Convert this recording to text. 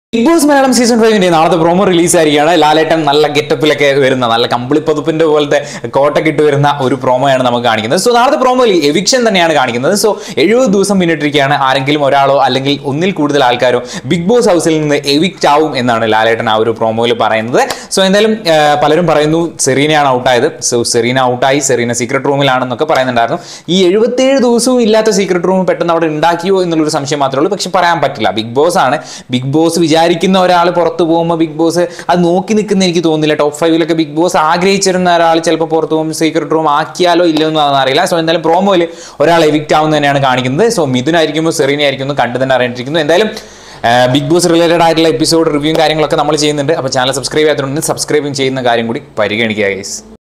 big Boss Malayalam season ഫൈവിന്റെ നാളത്തെ promo release ആയിരിക്കുകയാണ് ലാലേട്ടൻ നല്ല ഗെറ്റപ്പിലൊക്കെ വരുന്ന നല്ല കമ്പിളിപ്പതുപ്പിന്റെ പോലത്തെ കോട്ടൊക്കെ ഇട്ട് വരുന്ന ഒരു പ്രോമോയാണ് നമുക്ക് കാണിക്കുന്നത് സോ നാളത്തെ പ്രോമോയിൽ എവിക്ഷൻ തന്നെയാണ് കാണിക്കുന്നത് സോ എഴുപത് ദിവസം പിന്നിട്ടിരിക്കുകയാണ് ആരെങ്കിലും ഒരാളോ അല്ലെങ്കിൽ ഒന്നിൽ കൂടുതൽ ആൾക്കാരോ ബിഗ് ബോസ് ഹൗസിൽ നിന്ന് എവിക്റ്റ് ആവും എന്നാണ് ലാലേട്ടൻ ആ ഒരു പ്രോമോയിൽ പറയുന്നത് സോ എന്തായാലും ആ, പലരും പറയുന്നു സെറീനയാണ് ഔട്ടായത് സോ സെറീന ഔട്ടായി സെറീന സീക്രട്ട് റൂമിലാണെന്നൊക്കെ പറയുന്നുണ്ടായിരുന്നു ഈ എഴുപത്തേഴ് ദിവസവും ഇല്ലാത്ത സീക്രട്ട് റൂം പെട്ടെന്ന് അവിടെ ഉണ്ടാക്കിയോ എന്നുള്ളൊരു സംശയം മാത്രമേ ഉള്ളൂ പക്ഷെ പറയാൻ പറ്റില്ല ബിഗ് ബോസ് ആണ് ബിഗ് ബോസ് വിചാരിക്കുന്ന ഒരാൾ പുറത്ത് പോകുമ്പോൾ ബിഗ് ബോസ് അത് നോക്കി നിൽക്കുന്ന എനിക്ക് തോന്നുന്നില്ല ടോപ്പ് ഫൈവിലൊക്കെ ബിഗ് ബോസ് ആഗ്രഹിച്ചിരുന്ന ഒരാൾ ചിലപ്പോൾ പുറത്ത് പോകുമ്പോൾ സീക്രട്ട് റൂം ആക്കിയാലോ ഇല്ലയോ എന്ന് അറിയില്ല സോ എന്തായാലും പ്രോമോയിൽ ഒരാൾ എവിക്റ്റ് ആവുന്നത് തന്നെയാണ് കാണിക്കുന്നത് സോ മിഥുനായിരിക്കുമ്പോൾ സെറീന ആയിരിക്കുന്നു കണ്ടു തന്നെ അറിഞ്ഞിരിക്കുന്നു എന്തായാലും ബിഗ് ബോസ് റിലേറ്റഡ് ആയിട്ടുള്ള എപ്പിസോഡ് റിവ്യൂയും കാര്യങ്ങളൊക്കെ നമ്മൾ ചെയ്യുന്നുണ്ട് അപ്പോൾ ചാനൽ സബ്സ്ക്രൈബ് ചെയ്യാത്തതുകൊണ്ട് സബ്സ്ക്രൈബും ചെയ്യുന്ന കാര്യം കൂടി പരിഗണിക്കുക ഗൈസ്